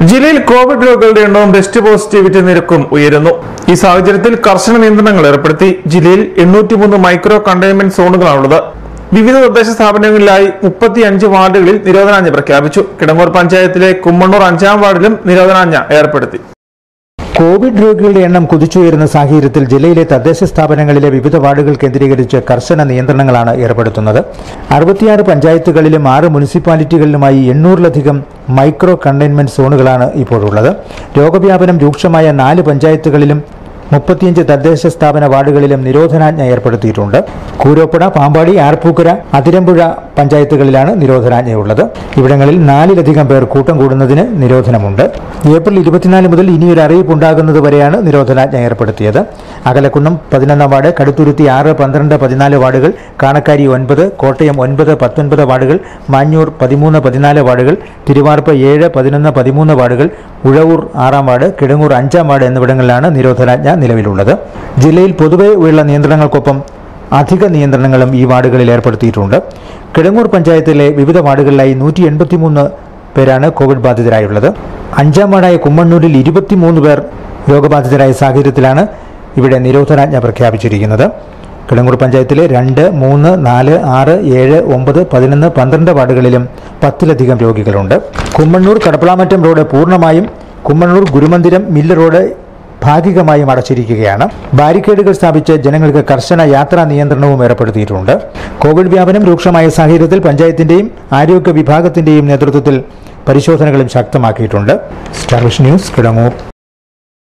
ജില്ലയിൽ കോവിഡ് രോഗികളുടെ എണ്ണവും ടെസ്റ്റ് പോസിറ്റിവിറ്റി നിരക്കും ഉയരുന്നു ഈ സാഹചര്യത്തിൽ കർശന നിയന്ത്രണങ്ങൾ ഏർപ്പെടുത്തി ജില്ലയിൽ എണ്ണൂറ്റിമൂന്ന് മൈക്രോ കണ്ടെയ്ൻമെന്റ് സോണുകളാണുള്ളത് വിവിധ തദ്ദേശ സ്ഥാപനങ്ങളിലായി മുപ്പത്തിയഞ്ച് വാർഡുകളിൽ നിരോധനാജ്ഞ പ്രഖ്യാപിച്ചു കിടങ്ങൂർ പഞ്ചായത്തിലെ കുമ്മണ്ണൂർ അഞ്ചാം വാർഡിലും നിരോധനാജ്ഞ ഏർപ്പെടുത്തി കോവിഡ് രോഗികളുടെ എണ്ണം കുതിച്ചുയരുന്ന സാഹചര്യത്തിൽ ജില്ലയിലെ തദ്ദേശ സ്ഥാപനങ്ങളിലെ വിവിധ വാർഡുകൾ കേന്ദ്രീകരിച്ച് കർശന നിയന്ത്രണങ്ങളാണ് ഏർപ്പെടുത്തുന്നത് അറുപത്തിയാറ് പഞ്ചായത്തുകളിലും ആറ് മുനിസിപ്പാലിറ്റികളിലുമായി എണ്ണൂറിലധികം മൈക്രോ കണ്ടെയ്ൻമെന്റ് സോണുകളാണ് ഇപ്പോഴുള്ളത് രോഗവ്യാപനം രൂക്ഷമായ നാല് പഞ്ചായത്തുകളിലും മുപ്പത്തിയഞ്ച് തദ്ദേശ സ്ഥാപന വാർഡുകളിലും നിരോധനാജ്ഞ ഏർപ്പെടുത്തിയിട്ടുണ്ട് കൂരോപ്പുഴ പാമ്പാടി ആർപ്പൂക്കര അതിരമ്പുഴ പഞ്ചായത്തുകളിലാണ് നിരോധനാജ്ഞയുള്ളത് ഇവിടങ്ങളിൽ നാലിലധികം പേർ കൂട്ടം കൂടുന്നതിന് നിരോധനമുണ്ട് ഏപ്രിൽ ഇരുപത്തിനാല് മുതൽ ഇനിയൊരു അറിയിപ്പ് ഉണ്ടാകുന്നത് വരെയാണ് നിരോധനാജ്ഞ ഏർപ്പെടുത്തിയത് അകലക്കുന്നം പതിനൊന്നാം വാർഡ് കടുത്തുരുത്തി ആറ് പന്ത്രണ്ട് പതിനാല് വാർഡുകൾ കാണക്കാരി ഒൻപത് കോട്ടയം ഒൻപത് പത്തൊൻപത് വാർഡുകൾ മാഞ്ഞൂർ പതിമൂന്ന് പതിനാല് വാർഡുകൾ തിരുവാർപ്പ് ഏഴ് പതിനൊന്ന് പതിമൂന്ന് വാർഡുകൾ ഉഴവൂർ ആറാം വാർഡ് കിടങ്ങൂർ അഞ്ചാം വാർഡ് എന്നിവിടങ്ങളിലാണ് നിരോധനാജ്ഞ നിലവിലുള്ളത് ജില്ലയിൽ പൊതുവെ ഉള്ള നിയന്ത്രണങ്ങൾക്കൊപ്പം അധിക നിയന്ത്രണങ്ങളും ഈ വാർഡുകളിൽ ഏർപ്പെടുത്തിയിട്ടുണ്ട് കിടങ്ങൂർ പഞ്ചായത്തിലെ വിവിധ വാർഡുകളിലായി നൂറ്റി എൺപത്തിമൂന്ന് പേരാണ് കോവിഡ് ബാധിതരായുള്ളത് അഞ്ചാം വാർഡായ കുമ്മണ്ണൂരിൽ ഇരുപത്തിമൂന്ന് പേർ രോഗബാധിതരായ സാഹചര്യത്തിലാണ് ഇവിടെ നിരോധനാജ്ഞ പ്രഖ്യാപിച്ചിരിക്കുന്നത് കിടങ്ങൂർ പഞ്ചായത്തിലെ രണ്ട് മൂന്ന് നാല് ആറ് ഏഴ് ഒമ്പത് പതിനൊന്ന് പന്ത്രണ്ട് വാർഡുകളിലും പത്തിലധികം രോഗികളുണ്ട് കുമ്മണ്ണൂർ കടപ്പളാമറ്റം റോഡ് പൂർണ്ണമായും കുമ്മണ്ണൂർ ഗുരുമന്ദിരം മില്ല് റോഡ് ഭാഗികമായും അടച്ചിരിക്കുകയാണ് ബാരിക്കേഡുകൾ സ്ഥാപിച്ച് ജനങ്ങൾക്ക് കർശന യാത്രാ നിയന്ത്രണവും ഏർപ്പെടുത്തിയിട്ടുണ്ട് കോവിഡ് വ്യാപനം രൂക്ഷമായ സാഹചര്യത്തിൽ പഞ്ചായത്തിന്റെയും ആരോഗ്യ വിഭാഗത്തിന്റെയും നേതൃത്വത്തിൽ പരിശോധനകളും ശക്തമാക്കിയിട്ടുണ്ട് സ്റ്റാർ വിഷൻ ന്യൂസ് കിടങ്ങൂർ